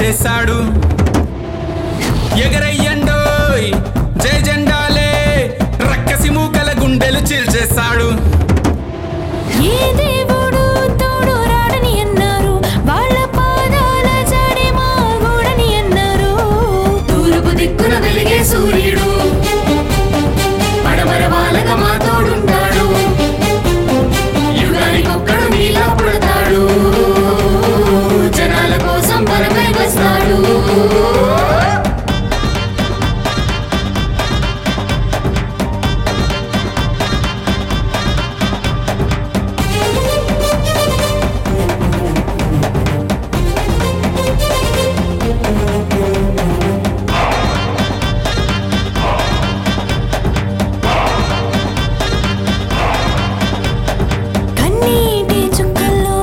చేశాడు ఎగరయ్యండోయ్ జై జెండాలే రక్కసి మూకల గుండెలు చీల్చేశాడు ఏ దేవుడు తోడు రాడని అన్నారు వాళ్ళ పాదాల జాడే మా గోడని అన్నారు తూర్పు దిక్కున వెలిగే సూర్యుడు పడమర వాలక మా తోడుంటాడు యుగానికొక్కడు నీలా పుడతాడు జనాల కోసం బలమై వస్తాడు కన్నీటి చుక్కల్లో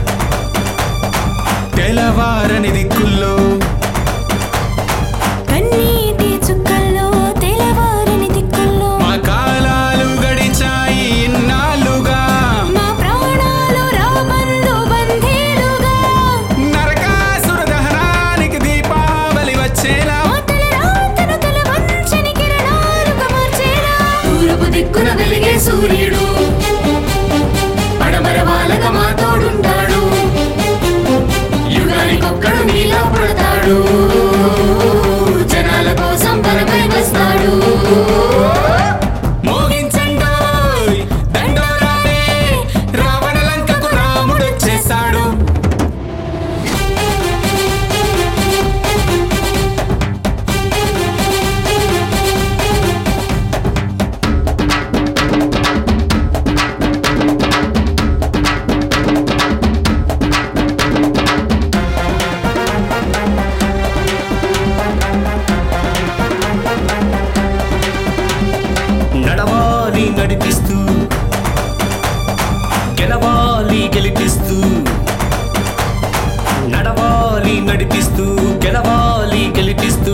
తెల్లవారని దిక్కుల్లో కన్నీటి చుక్కల్లో తెల్లవారని దిక్కుల్లో మా కాలాలు గడిచాయి ఇన్నాళ్ళుగా మా ప్రాణాలు రాబందు బంధీలుగా నరకాసుర దహనానికి దీపావళి వచ్చేలా మా తల రాతను తల వంచని కిరణాలుగా మార్చేలా తూర్పు దిక్కున వెలిగే సూర్యుడు పడమర వాలక మా తోడుంటాడు యుగానికొక్కడు నీలా పుడతాడు జనాల కోసం బలమై వస్తాడు మోగించండోయ్ దండోరాలే రావణ లంకకు రాముడు వచ్చేసాడు నడవాలి నడిపిస్తూ గెలవాలి గెలిపిస్తూ నడవాలి నడిపిస్తూ గెలవాలి గెలిపిస్తూ